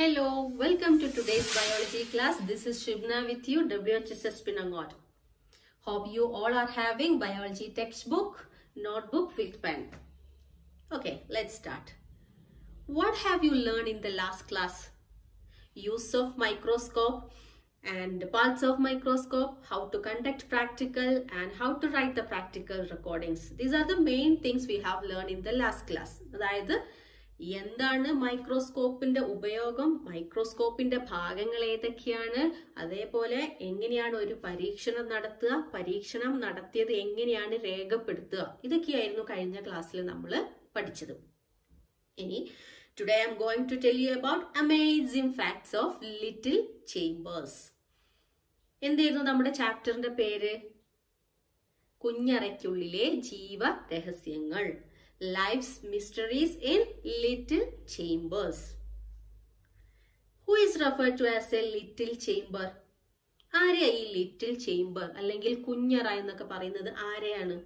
Hello, welcome to today's biology class. This is Shibna with you, WHSS Pinangot. Hope you all are having biology textbook, notebook with pen. Okay, let's start. What have you learned in the last class? Use of microscope and parts of microscope, how to conduct practical and how to write the practical recordings. These are the main things we have learned in the last class. അതായത് എന്താണ് മൈക്രോസ്കോപ്പിന്റെ ഉപയോഗം മൈക്രോസ്കോപ്പിന്റെ ഭാഗങ്ങൾ ഏതൊക്കെയാണ് അതേപോലെ എങ്ങനെയാണ് ഒരു പരീക്ഷണം നടത്തുക പരീക്ഷണം നടത്തിയത് എങ്ങനെയാണ് രേഖപ്പെടുത്തുക ഇതൊക്കെയായിരുന്നു കഴിഞ്ഞ ക്ലാസ്സിൽ നമ്മൾ പഠിച്ചത് ഇനി today I am going to tell you about amazing facts of little chambers എന്തായിരുന്നു നമ്മുടെ ചാപ്റ്ററിന്റെ പേര് കുഞ്ഞറയ്ക്കുള്ളിലെ ജീവ രഹസ്യങ്ങൾ life's mysteries in little chambers who is refer to as a little chamber ആരെയാ ഈ ലിറ്റിൽ ചേംബർ അല്ലെങ്കിൽ കുഞ്ഞറ എന്നൊക്കെ പറയുന്നത് ആരെയാണ്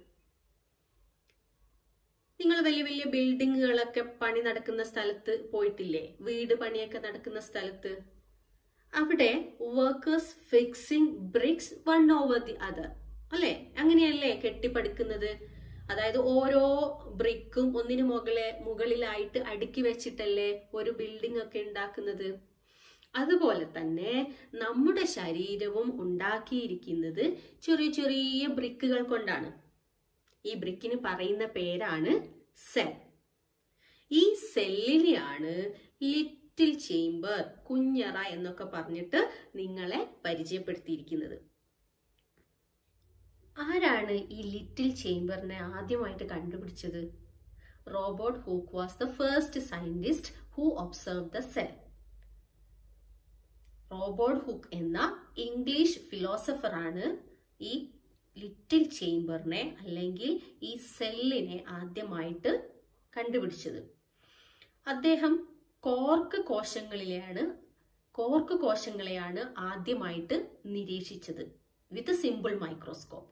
നിങ്ങൾ വലിയ വലിയ ബിൽഡിങ്ങുകളൊക്കെ പണി നടക്കുന്ന സ്ഥലത്ത് പോയിട്ടില്ലേ വീട് പണിയൊക്കെ നടക്കുന്ന സ്ഥലത്ത് അവിടെ workers fixing bricks one over the other അല്ലെ അങ്ങനെയല്ലേ കെട്ടിപ്പടുക്കുന്നത് അതായത് ഓരോ ബ്രിക്കും ഒന്നിനു മുകളെ മുകളിലായിട്ട് അടുക്കി വെച്ചിട്ടല്ലേ ഒരു ബിൽഡിംഗ് ഒക്കെ ഉണ്ടാക്കുന്നത് അതുപോലെ തന്നെ നമ്മുടെ ശരീരവും ഉണ്ടാക്കിയിരിക്കുന്നത് ചെറിയ ചെറിയ ബ്രിക്കുകൾ കൊണ്ടാണ് ഈ ബ്രിക്കിന് പറയുന്ന പേരാണ് സെൽ ഈ സെല്ലിനെയാണ് ലിറ്റിൽ ചേംബർ കുഞ്ഞറ എന്നൊക്കെ പറഞ്ഞിട്ട് നിങ്ങളെ പരിചയപ്പെടുത്തിയിരിക്കുന്നത് ആരാണ് ഈ ലിറ്റിൽ ചേംബറിനെ ആദ്യമായിട്ട് കണ്ടുപിടിച്ചത് Robert Hooke was the first scientist who observe the cell Robert Hooke എന്ന ഇംഗ്ലീഷ് ഫിലോസഫർ ആണ് ഈ ലിറ്റിൽ ചേംബറിനെ അല്ലെങ്കിൽ ഈ സെല്ലിനെ ആദ്യമായിട്ട് കണ്ടുപിടിച്ചത് അദ്ദേഹം കോർക്ക് കോശങ്ങളിലെയാണ് കോർക്ക് കോശങ്ങളെയാണ് ആദ്യമായിട്ട് നിരീക്ഷിച്ചത് വിത്ത് സിമ്പിൾ മൈക്രോസ്കോപ്പ്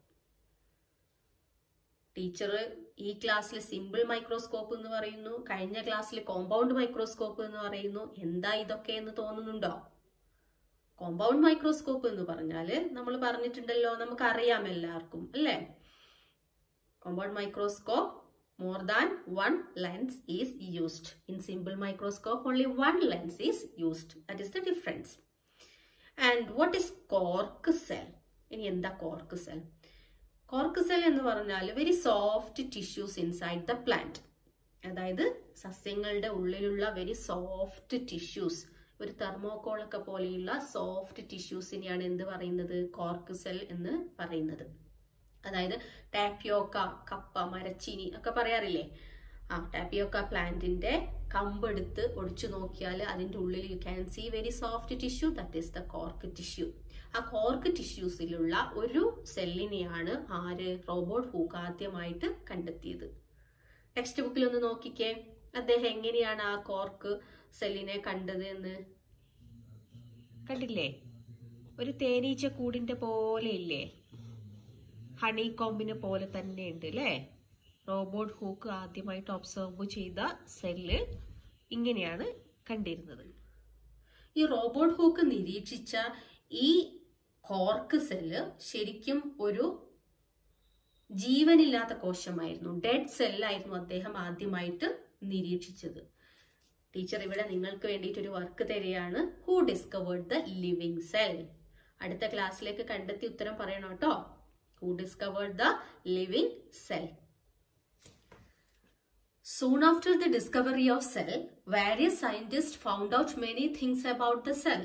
ടീച്ചർ ഈ ക്ലാസ്സിൽ സിമ്പിൾ മൈക്രോസ്കോപ്പ് എന്ന് പറയുന്നു കഴിഞ്ഞ ക്ലാസ്സിൽ കോമ്പൗണ്ട് മൈക്രോസ്കോപ്പ് എന്ന് പറയുന്നു എന്താ ഇതൊക്കെ എന്ന് തോന്നുന്നുണ്ടോ കോമ്പൗണ്ട് മൈക്രോസ്കോപ്പ് എന്ന് പറഞ്ഞാൽ നമ്മൾ പറഞ്ഞിട്ടുണ്ടല്ലോ നമുക്ക് അറിയാം എല്ലാവർക്കും അല്ലേ compound microscope more than one lens is used in simple microscope only one lens is used that is the difference and what is cork cell ഇനി എന്താ കോർക്ക് സെൽ കോർക്ക് സെൽ എന്ന് പറഞ്ഞാൽ very soft tissues inside the plant അതായത് സസ്യങ്ങളുടെ ഉള്ളിലുള്ള very soft tissues ഒരു thermocol ഒക്കെ പോലെയുള്ള സോഫ്റ്റ് ടിഷ്യൂസിനെയാണ് എന്ത് പറയുന്നത് കോർക്ക് സെൽ എന്ന് പറയുന്നത് അതായത് ടാപ്പിയോക്ക കപ്പ മരച്ചീനി ഒക്കെ പറയാറില്ലേ ആ ടാപ്പിയോക്ക പ്ലാന്റിന്റെ കമ്പെടുത്ത് ഒടിച്ചു നോക്കിയാൽ അതിന്റെ ഉള്ളിൽ you can see very soft tissue that is the cork tissue ആ കോർക്ക് ടിഷ്യൂസിലുള്ള ഒരു സെല്ലിനെയാണ് ആര് റോബോട്ട് ഹൂക്ക് ആദ്യമായിട്ട് കണ്ടെത്തിയത് ടെക്സ്റ്റ് ബുക്കിൽ ഒന്ന് നോക്കിക്കേ അദ്ദേഹം എങ്ങനെയാണ് ആ കോർക്ക് സെല്ലിനെ കണ്ടത് എന്ന് കണ്ടില്ലേ ഒരു തേനീച്ച കൂടിന്റെ പോലെ ഇല്ലേ ഹണി കോമ്പിനെ പോലെ തന്നെ ഉണ്ട് അല്ലേ റോബോട്ട് ഹൂക്ക് ആദ്യമായിട്ട് ഒബ്സർവ് ചെയ്ത സെല്ല് ഇങ്ങനെയാണ് കണ്ടിരുന്നത് ഈ റോബോട്ട് ഹൂക്ക് നിരീക്ഷിച്ച ഈ കോർക്ക് സെല്ല് ശരിക്കും ഒരു ജീവനില്ലാത്ത കോശമായിരുന്നു ഡെഡ് സെല്ലായിരുന്നു അദ്ദേഹം ആദ്യമായിട്ട് നിരീക്ഷിച്ചത് ടീച്ചർ ഇവിടെ നിങ്ങൾക്ക് വേണ്ടിയിട്ട് ഒരു വർക്ക് തരികയാണ് who discovered the living cell അടുത്ത ക്ലാസ്സിലേക്ക് കണ്ടെത്തി ഉത്തരം പറയണം കേട്ടോ who discovered the living cell Soon after the discovery of cell, various scientists found out many things about the cell.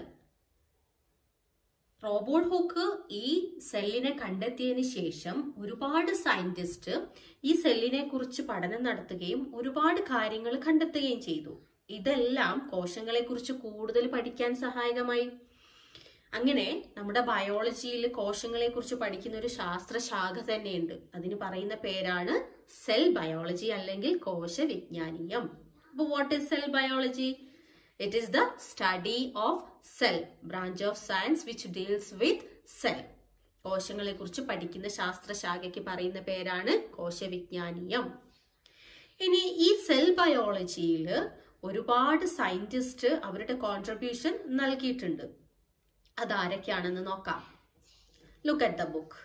Robert Hooke ഈ സെല്ലിനെ കണ്ടെത്തിയതിന് ശേഷം ഒരുപാട് സയന്റിസ്റ്റ് ഈ സെല്ലിനെ കുറിച്ച് പഠനം നടത്തുകയും ഒരുപാട് കാര്യങ്ങൾ കണ്ടെത്തുകയും ചെയ്തു ഇതെല്ലാം കോശങ്ങളെ കുറിച്ച് കൂടുതൽ പഠിക്കാൻ സഹായകമായി അങ്ങനെ നമ്മുടെ ബയോളജിയിൽ കോശങ്ങളെ കുറിച്ച് പഠിക്കുന്ന ഒരു ശാസ്ത്രശാഖ തന്നെയുണ്ട് അതിന് പറയുന്ന പേരാണ് സെൽ ബയോളജി അല്ലെങ്കിൽ കോശവിജ്ഞാനീയം അപ്പൊ what is cell biology it is the study of cell branch of science which deals with cell കോശങ്ങളെ കുറിച്ച് പഠിക്കുന്ന ശാസ്ത്രശാഖയ്ക്ക് പറയുന്ന പേരാണ് കോശവിജ്ഞാനീയം ഇനി ഈ സെൽ ബയോളജിയിൽ ഒരുപാട് സയന്റിസ്റ്റ് അവരുടെ കോൺട്രിബ്യൂഷൻ നൽകിയിട്ടുണ്ട് അതാരൊക്കെയാണെന്ന് നോക്കാം look at the book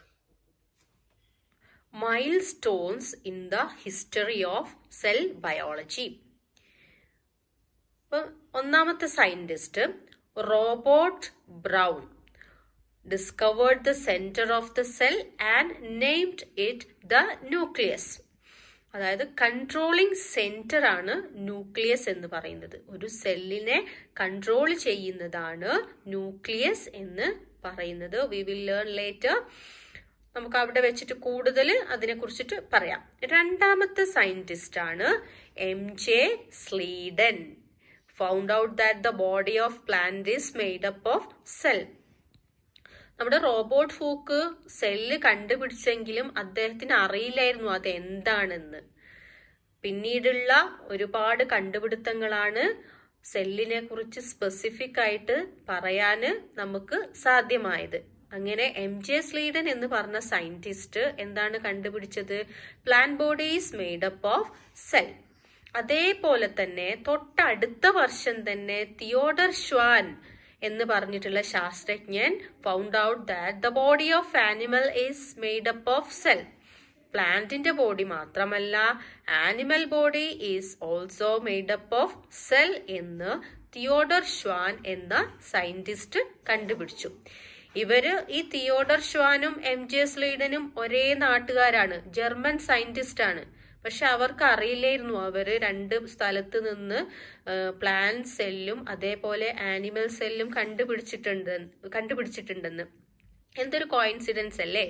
milestones in the history of cell biology. ഇപ്പൊ ഒന്നാമത്തെ scientist Robert Brown discovered the centre of the cell and named it the nucleus അതായത് കൺട്രോളിംഗ് സെന്റർ ആണ് ന്യൂക്ലിയസ് എന്ന് പറയുന്നത് ഒരു സെല്ലിനെ കൺട്രോൾ ചെയ്യുന്നതാണ് ന്യൂക്ലിയസ് എന്ന് പറയുന്നത് വി വിൽ ലേൺ ലേറ്റർ നമുക്ക് അവിടെ വെച്ചിട്ട് കൂടുതൽ അതിനെ കുറിച്ചിട്ട് പറയാം രണ്ടാമത്തെ സയന്റിസ്റ്റ് ആണ് M J Schleiden found out that the body of plant is made up of cell നമ്മുടെ റോബോട്ട് ഫൂക്ക് സെല്ല് കണ്ടുപിടിച്ചെങ്കിലും അദ്ദേഹത്തിന് അറിയില്ലായിരുന്നു അത് എന്താണെന്ന് പിന്നീടുള്ള ഒരുപാട് കണ്ടുപിടുത്തങ്ങളാണ് സെല്ലിനെ കുറിച്ച് സ്പെസിഫിക് ആയിട്ട് പറയാന് നമുക്ക് സാധ്യമായത് അങ്ങനെ എം ജെ സ്ലീഡൻ എന്ന് പറഞ്ഞ സയന്റിസ്റ്റ് എന്താണ് കണ്ടുപിടിച്ചത് plant body is made up of cell അതേപോലെ തന്നെ തൊട്ടടുത്ത വർഷം തന്നെ തിയോഡർ ഷ്വാൻ എന്ന് പറഞ്ഞിട്ടുള്ള ശാസ്ത്രജ്ഞൻ found out that the body of animal is made up of cell പ്ലാന്റിന്റെ ബോഡി മാത്രമല്ല animal body is also made up of cell എന്ന് തിയോഡർ ഷ്വാൻ എന്ന സയന്റിസ്റ്റ് കണ്ടുപിടിച്ചു ഇവര് ഈ തിയോഡർ ഷ്വാനും എം ജെ സ്ലീഡനും ഒരേ നാട്ടുകാരാണ് ജർമ്മൻ സയന്റിസ്റ്റ് ആണ് പക്ഷെ അവർക്ക് അറിയില്ലായിരുന്നു അവര് രണ്ട് സ്ഥലത്ത് നിന്ന് പ്ലാന്റ് സെല്ലും അതേപോലെ ആനിമൽ സെല്ലും കണ്ടുപിടിച്ചിട്ടുണ്ട് കണ്ടുപിടിച്ചിട്ടുണ്ടെന്ന് എന്തൊരു കോയിൻസിഡൻസ് അല്ലേ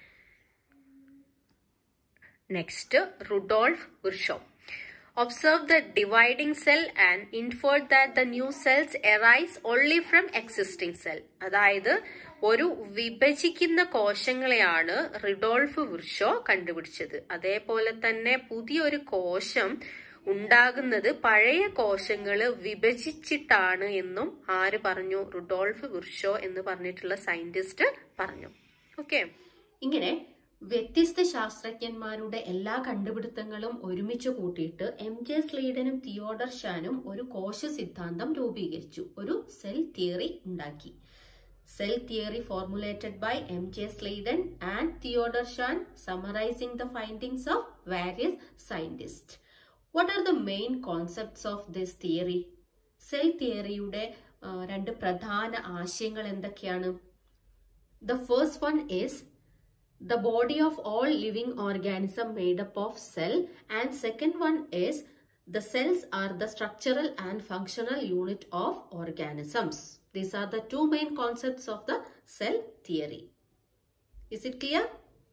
നെക്സ്റ്റ് റുഡോൾഫ് ഉർഷോ observed the dividing cell and inferred that the new cells arise only from existing cell അതായത് ഒരു വിഭജിക്കുന്ന കോശങ്ങളെയാണ് റിഡോൾഫ് വിർഷോ കണ്ടുപിടിച്ചത് അതേപോലെ തന്നെ പുതിയൊരു കോശം ഉണ്ടാകുന്നത് പഴയ കോശങ്ങള് വിഭജിച്ചിട്ടാണ് എന്നും ആര് പറഞ്ഞു റുഡോൾഫ് വിർഷോ എന്ന് പറഞ്ഞിട്ടുള്ള സയന്റിസ്റ്റ് പറഞ്ഞു ഓക്കെ ഇങ്ങനെ വ്യത്യസ്ത ശാസ്ത്രജ്ഞന്മാരുടെ എല്ലാ കണ്ടുപിടുത്തങ്ങളും ഒരുമിച്ച് കൂട്ടിയിട്ട് എം ജെ സ്ലീഡനും തിയോഡർ ഷാനും ഒരു കോശ സിദ്ധാന്തം രൂപീകരിച്ചു ഒരു സെൽ തിയറി ഉണ്ടാക്കി cell theory formulated by M J Schleiden and Theodor Schwann summarizing the findings of various scientist what are the main concepts of this theory cell തിയറിയുടെ രണ്ട് പ്രധാന ആശയങ്ങൾ എന്തൊക്കെയാണ് the first one is the body of all living organism made up of cell and second one is the cells are the structural and functional unit of organisms these are the two main concepts of the cell theory is it clear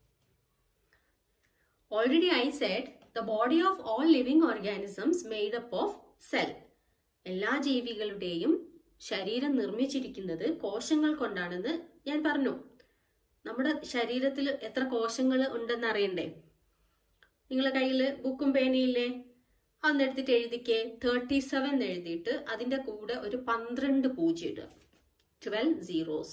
already i said the body of all living organisms made up of cell എല്ലാ ജീവികളുടെയും ശരീരം നിർമ്മിച്ചിരിക്കുന്നത് കോശങ്ങൾ കൊണ്ടാണെന്ന് ഞാൻ പറഞ്ഞു നമ്മുടെ ശരീരത്തിൽ എത്ര കോശങ്ങൾ ഉണ്ടെന്ന് അറിയണ്ടേ നിങ്ങളുടെ കയ്യിൽ ബുക്കും പേനയില്ലേ അന്ന് എടുത്തിട്ട് എഴുതിക്കേ തേർട്ടി സെവൻ എഴുതിയിട്ട് അതിന്റെ കൂടെ ഒരു പന്ത്രണ്ട് പൂജ്യം ഇടുക ട്വൽവ് സീറോസ്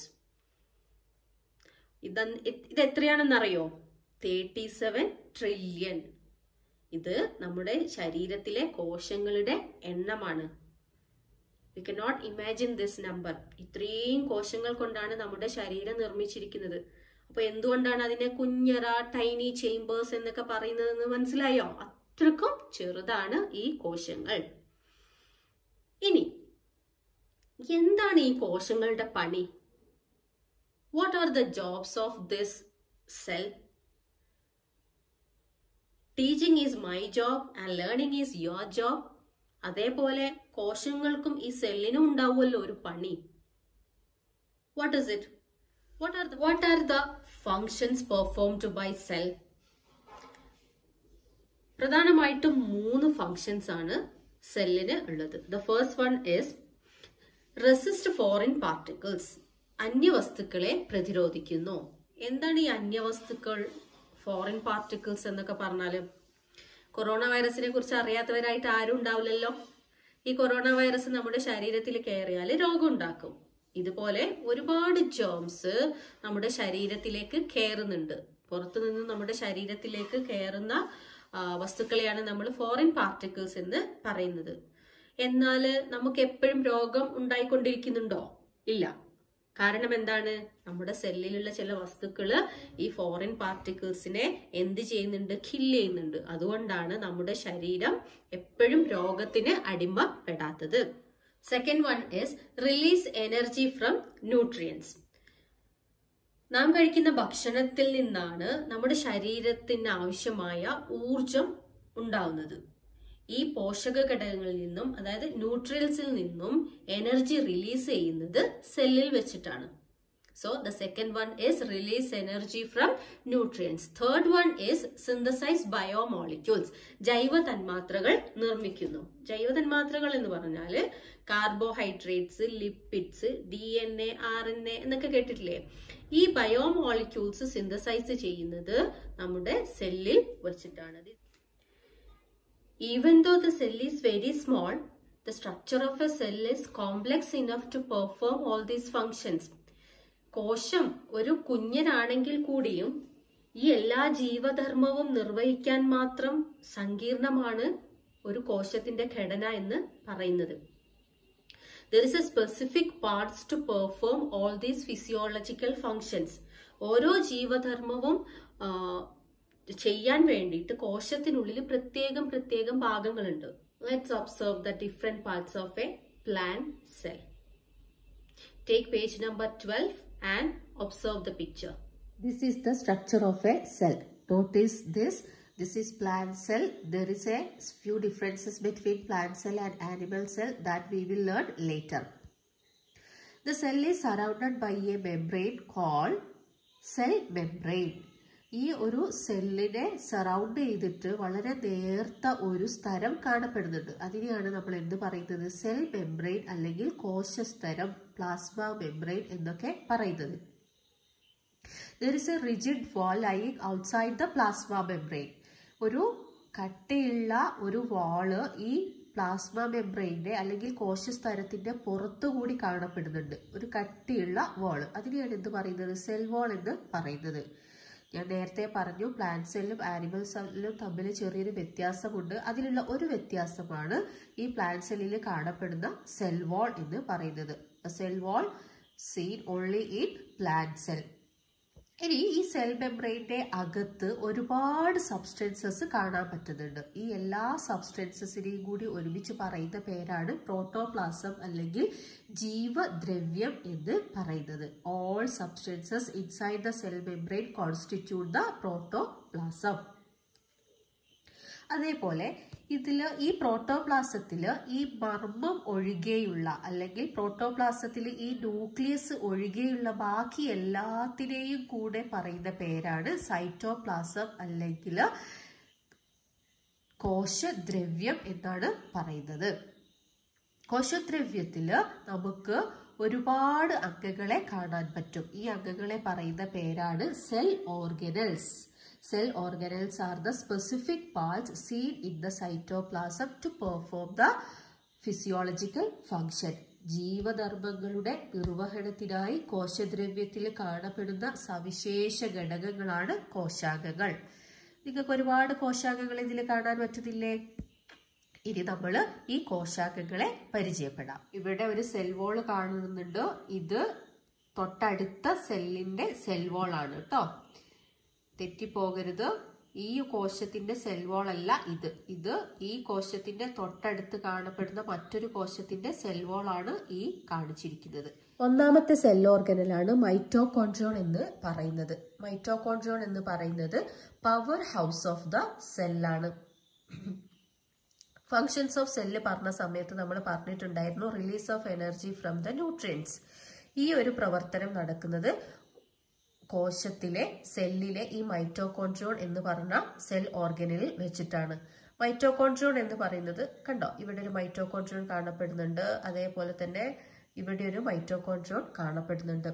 ഇത് ഇത് എത്രയാണെന്നറിയോ തേർട്ടി സെവൻ ട്രില്യൺ ഇത് നമ്മുടെ ശരീരത്തിലെ കോശങ്ങളുടെ എണ്ണമാണ് we cannot imagine this number ഇത്രയും കോശങ്ങൾ കൊണ്ടാണ് നമ്മുടെ ശരീരം നിർമ്മിച്ചിരിക്കുന്നത് അപ്പൊ എന്തുകൊണ്ടാണ് അതിനെ കുഞ്ഞറ ടൈനി ചേംബേഴ്സ് എന്നൊക്കെ പറയുന്നതെന്ന് മനസ്സിലായോ അത്രക്കും ചെറുതാണ് ഈ കോശങ്ങൾ ഇനി എന്താണ് ഈ കോശങ്ങളുടെ പണി what are the jobs of this cell teaching is my job and learning is your job അതേപോലെ കോശങ്ങൾക്കും ഈ സെല്ലിനും ഉണ്ടാവുമല്ലോ ഒരു പണി what is it what are what are the functions performed by cell പ്രധാനമായിട്ടും മൂന്ന് ഫങ്ഷൻസ് ആണ് സെല്ലിന് ഉള്ളത് the first one is resist foreign particles അന്യവസ്തുക്കളെ പ്രതിരോധിക്കുന്നു എന്താണ് ഈ അന്യവസ്തുക്കൾ ഫോറിൻ പാർട്ടിക്കിൾസ് എന്നൊക്കെ പറഞ്ഞാല് കൊറോണ വൈറസിനെ കുറിച്ച് അറിയാത്തവരായിട്ട് ആരും ഉണ്ടാവില്ലല്ലോ ഈ കൊറോണ വൈറസ് നമ്മുടെ ശരീരത്തിൽ കയറിയാൽ രോഗം ഉണ്ടാക്കും ഇതുപോലെ ഒരുപാട് ജേംസ് നമ്മുടെ ശരീരത്തിലേക്ക് കയറുന്നുണ്ട് പുറത്തു നിന്ന് നമ്മുടെ ശരീരത്തിലേക്ക് കയറുന്ന വസ്തുക്കളെയാണ് നമ്മൾ ഫോറിൻ പാർട്ടിക്കിൾസ് എന്ന് പറയുന്നത് എന്നാൽ നമുക്ക് എപ്പോഴും രോഗം ഉണ്ടായിക്കൊണ്ടിരിക്കുന്നുണ്ടോ ഇല്ല കാരണം എന്താണ് നമ്മുടെ സെല്ലിലുള്ള ചില വസ്തുക്കള് ഈ ഫോറിൻ പാർട്ടിക്കിൾസിനെ എന്ത് ചെയ്യുന്നുണ്ട് കില്ല് ചെയ്യുന്നുണ്ട് അതുകൊണ്ടാണ് നമ്മുടെ ശരീരം എപ്പോഴും രോഗത്തിന് അടിമപ്പെടാത്തത് second one is release energy from nutrients നാം കഴിക്കുന്ന ഭക്ഷണത്തിൽ നിന്നാണ് നമ്മുടെ ശരീരത്തിന് ആവശ്യമായ ഊർജം ഉണ്ടാവുന്നത് ഈ പോഷക ഘടകങ്ങളിൽ നിന്നും അതായത് ന്യൂട്രിയൽസിൽ നിന്നും എനർജി റിലീസ് ചെയ്യുന്നത് സെല്ലിൽ വെച്ചിട്ടാണ് so the second one is release energy from nutrients third one is synthesize biomolecules ജൈവ തന്മാത്രകൾ നിർമ്മിക്കുന്നു ജൈവ തന്മാത്രകൾ എന്ന് പറഞ്ഞാൽ carbohydrates lipids D N A R N A എന്നൊക്കെ കേട്ടിട്ടില്ലേ ഈ ബയോമോളിക്യൂൾസ് സിന്തസൈസ് ചെയ്യുന്നത് നമ്മുടെ സെല്ലിൽ വെച്ചിട്ടാണ് Even though the cell is very small, the structure of a cell is complex enough to perform all these functions. കോശം ഒരു കുഞ്ഞനാണെങ്കിൽ കൂടിയും ഈ എല്ലാ ജീവധർമ്മവും നിർവഹിക്കാൻ മാത്രം സങ്കീർണമാണ് ഒരു കോശത്തിന്റെ ഘടന എന്ന് പറയുന്നത് there is a specific parts to perform all these physiological functions ഓരോ ജീവധർമ്മവും ചെയ്യാൻ വേണ്ടിയിട്ട് കോശത്തിനുള്ളിൽ പ്രത്യേകം പ്രത്യേകം ഭാഗങ്ങളുണ്ട് let's observe the different parts of a plant cell take page number twelve and observe the picture This is the structure of a cell. Notice this. This is plant cell. There is a few differences between plant cell and animal cell that we will learn later. The cell is surrounded by a membrane called cell membrane. ഈ ഒരു സെല്ലിനെ surround ചെയ്തിട്ട് വളരെ നേർത്ത ഒരു സ്ഥലം കാണപ്പെടുന്നുണ്ട് അതിനെയാണ് നമ്മൾ എന്ത് പറയുന്നത് സെൽ മെംബ്രെയിൻ അല്ലെങ്കിൽ കോശസ്തരം പ്ലാസ്മ മെംബ്രെയിൻ എന്നൊക്കെ പറയുന്നത് there is a rigid wall lying outside the plasma membrane ഒരു കട്ടിയുള്ള ഒരു വാള് ഈ പ്ലാസ്മ മെംബ്രെയിൻ്റെ അല്ലെങ്കിൽ കോശസ്തരത്തിന്റെ പുറത്തുകൂടി കാണപ്പെടുന്നുണ്ട് ഒരു കട്ടിയുള്ള വാള് അതിനെയാണ് എന്ത് പറയുന്നത് സെൽ വാൾ എന്ന് പറയുന്നത് ഞാൻ നേരത്തെ പറഞ്ഞു പ്ലാന്റ് സെല്ലും ആനിമൽ സെല്ലും തമ്മിൽ ചെറിയൊരു വ്യത്യാസമുണ്ട് അതിലുള്ള ഒരു വ്യത്യാസമാണ് ഈ പ്ലാന്റ് സെല്ലിൽ കാണപ്പെടുന്ന സെൽ വാൾ എന്ന് പറയുന്നത് cell wall seen only in plant cell ഇനി ഈ സെൽ മെംബ്രെയിൻ്റെ അകത്ത് ഒരുപാട് സബ്സ്റ്റൻസസ് കാണാൻ പറ്റുന്നുണ്ട് ഈ എല്ലാ സബ്സ്റ്റൻസസിനെയും കൂടി ഒരുമിച്ച് പറയുന്ന പേരാണ് പ്രോട്ടോപ്ലാസം അല്ലെങ്കിൽ ജീവദ്രവ്യം എന്ന് പറയുന്നത് all substances inside the cell membrane constitute the protoplasm അതേപോലെ ഇതിൽ ഈ പ്രോട്ടോപ്ലാസത്തിൽ ഈ മർമ്മം ഒഴികെയുള്ള അല്ലെങ്കിൽ പ്രോട്ടോപ്ലാസത്തിൽ ഈ ന്യൂക്ലിയസ് ഒഴികെയുള്ള ബാക്കി എല്ലാത്തിനെയും കൂടെ പറയുന്ന പേരാണ് സൈറ്റോപ്ലാസം അല്ലെങ്കിൽ കോശദ്രവ്യം എന്നാണ് പറയുന്നത് കോശദ്രവ്യത്തിൽ നമുക്ക് ഒരുപാട് അംഗങ്ങളെ കാണാൻ പറ്റും ഈ അംഗങ്ങളെ പറയുന്ന പേരാണ് cell organelles Cell organelles are the specific parts seen in the cytoplasm to perform the physiological function. ജീവധർമ്മങ്ങളുടെ നിർവഹണത്തിനായി കോശദ്രവ്യത്തിൽ കാണപ്പെടുന്ന സവിശേഷ ഘടകങ്ങളാണ് കോശാംഗങ്ങൾ നിങ്ങൾക്ക് ഒരുപാട് കോശാംഗങ്ങൾ ഇതിൽ കാണാൻ പറ്റുന്നില്ലേ ഇനി നമ്മൾ ഈ കോശാംഗങ്ങളെ പരിചയപ്പെടാം ഇവിടെ ഒരു സെൽ വോൾ കാണുന്നുണ്ട് ഇത് തൊട്ടടുത്ത സെല്ലിന്റെ സെൽ വോൾ ആണ് കേട്ടോ തെറ്റിപ്പോകരുത് ഈ കോശത്തിന്റെ സെൽ വാൾ അല്ല ഇത് ഇത് ഈ കോശത്തിന്റെ തൊട്ടടുത്ത് കാണപ്പെടുന്ന മറ്റൊരു കോശത്തിന്റെ സെൽ വാൾ ആണ് ഈ കാണിച്ചിരിക്കുന്നത് ഒന്നാമത്തെ സെൽ ഓർഗനലാണ് മൈറ്റോകോൺട്രിയോൺ എന്ന് പറയുന്നത് മൈറ്റോകോൺട്രിയോൺ എന്ന് പറയുന്നത് പവർ ഹൗസ് ഓഫ് ദ സെല്ലാണ് ഫങ്ഷൻസ് ഓഫ് സെല്ല് പറഞ്ഞ സമയത്ത് നമ്മൾ പറഞ്ഞിട്ടുണ്ടായിരുന്നു release of energy from the nutrients ഈ ഒരു പ്രവർത്തനം നടക്കുന്നത് കോശത്തിലെ സെല്ലിലെ ഈ മൈറ്റോകോൺട്രിയോൺ എന്ന് പറഞ്ഞ സെൽ ഓർഗനിൽ വെച്ചിട്ടാണ് മൈറ്റോകോൺട്രിയോൺ എന്ന് പറയുന്നത് കണ്ടോ ഇവിടെ ഒരു മൈറ്റോകോൺട്രിയോൺ കാണപ്പെടുന്നുണ്ട് അതേപോലെ തന്നെ ഇവിടെ ഒരു മൈറ്റോകോൺട്രിയോൺ കാണപ്പെടുന്നുണ്ട്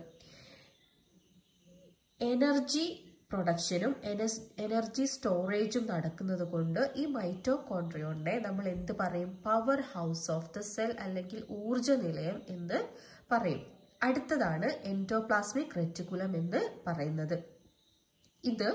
എനർജി പ്രൊഡക്ഷനും എനർജി സ്റ്റോറേജും നടക്കുന്നത് കൊണ്ട് ഈ മൈറ്റോകോൺട്രിയോണിനെ നമ്മൾ എന്ത് പറയും power house of the cell അല്ലെങ്കിൽ ഊർജ നിലയം എന്ന് പറയും അടുത്തതാണ് എൻഡോപ്ലാസ്മിക് റെറ്റിക്കുലം എന്ന് പറയുന്നത് ഇത്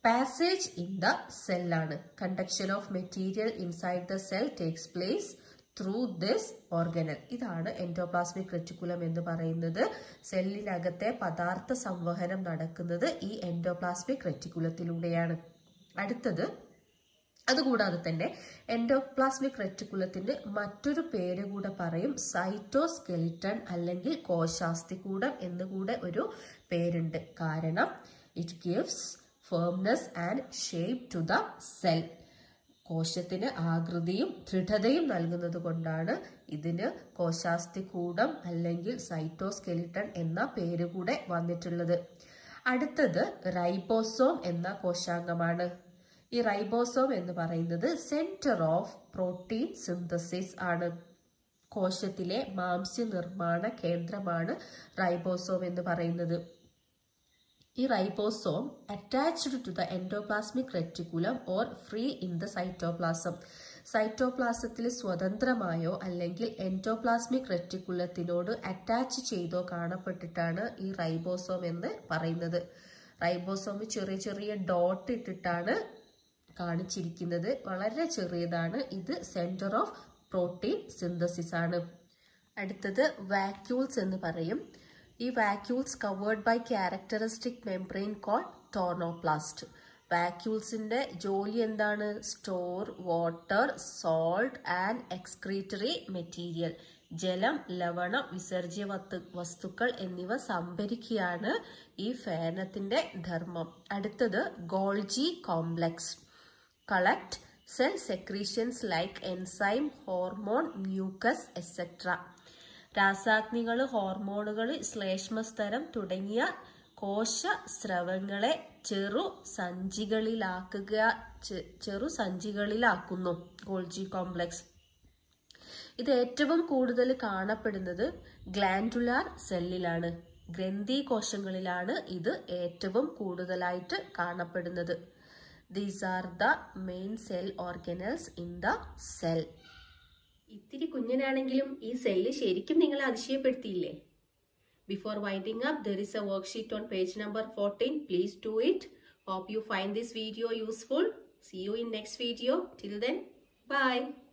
പാസേജ് ഇൻ ദ സെല്ലാണ് conduction of material inside the cell takes place through this organelle ഇതാണ് എൻഡോപ്ലാസ്മിക് റെറ്റിക്കുലം എന്ന് പറയുന്നത് സെല്ലിനകത്തെ പദാർത്ഥ സംവഹനം നടക്കുന്നത് ഈ എൻഡോപ്ലാസ്മിക് റെറ്റിക്കുലത്തിലൂടെയാണ് അടുത്തത് അതുകൂടാതെ തന്നെ എൻഡോപ്ലാസ്മിക് റെറ്റിക്കുലത്തിന് മറ്റൊരു പേര് കൂടെ പറയും സൈറ്റോസ്കെലിറ്റൺ അല്ലെങ്കിൽ കോശാസ്തികൂടം എന്നുകൂടെ ഒരു പേരുണ്ട് കാരണം it gives firmness and shape to the cell കോശത്തിന് ആകൃതിയും ദൃഢതയും നൽകുന്നത് കൊണ്ടാണ് ഇതിന് കോശാസ്തികൂടം അല്ലെങ്കിൽ സൈറ്റോസ്കെലിട്ടൺ എന്ന പേര് കൂടെ വന്നിട്ടുള്ളത് അടുത്തത് റൈബോസോം എന്ന കോശാംഗമാണ് ഈ റൈബോസോം എന്ന് പറയുന്നത് സെന്റർ ഓഫ് പ്രോട്ടീൻ സിന്തസിസ് ആണ് കോശത്തിലെ മാംസ്യ നിർമ്മാണ കേന്ദ്രമാണ് റൈബോസോം എന്ന് പറയുന്നത് ഈ ribosome attached to the endoplasmic reticulum or free in the cytoplasm സൈറ്റോപ്ലാസത്തിൽ സ്വതന്ത്രമായോ അല്ലെങ്കിൽ എൻഡോപ്ലാസ്മിക് റെറ്റിക്കുലത്തിനോട് അറ്റാച്ച് ചെയ്തോ കാണപ്പെട്ടിട്ടാണ് ഈ റൈബോസോം എന്ന് പറയുന്നത് റൈബോസോം ചെറിയ ചെറിയ ഡോട്ട് ഇട്ടിട്ടാണ് കാണിച്ചിരിക്കുന്നത് വളരെ ചെറിയതാണ് ഇത് സെന്റർ ഓഫ് പ്രോട്ടീൻ സിന്തസിസ് ആണ് അടുത്തത് വാക്യൂൾസ് എന്ന് പറയും ഈ vacuoles covered by characteristic membrane call tonoplast വാക്യൂൾസിന്റെ ജോലി എന്താണ് store water salt and excretory material ജലം ലവണം വിസർജ്യ വസ്തു വസ്തുക്കൾ എന്നിവ സംഭരിക്കുകയാണ് ഈ ഫേനത്തിന്റെ ധർമ്മം അടുത്തത് Golgi complex collect cell secretions like enzyme hormone mucus etcetera രാസാഗ്നികൾ ഹോർമോണുകൾ ശ്ലേഷ്മസ്തരം തുടങ്ങിയ കോശ സ്രവങ്ങളെ ചെറു സഞ്ചികളിലാക്കുക ചെ- ചെറു സഞ്ചികളിലാക്കുന്നു ഗോൾജി കോംപ്ലക്സ് ഇത് ഏറ്റവും കൂടുതൽ കാണപ്പെടുന്നത് ഗ്ലാൻഡുലാർ സെല്ലിലാണ് ഗ്രന്ഥി കോശങ്ങളിലാണ് ഇത് ഏറ്റവും കൂടുതലായിട്ട് കാണപ്പെടുന്നത് these are the main cell organelles in the cell ഇത്തിരി കുഞ്ഞനാണെങ്കിലും ഈ സെല്ല് ശരിക്കും നിങ്ങളെ അതിശയപ്പെടുത്തിയില്ലേ before winding up there is a worksheet on page number fourteen please do it hope you find this video useful see you in next video till then by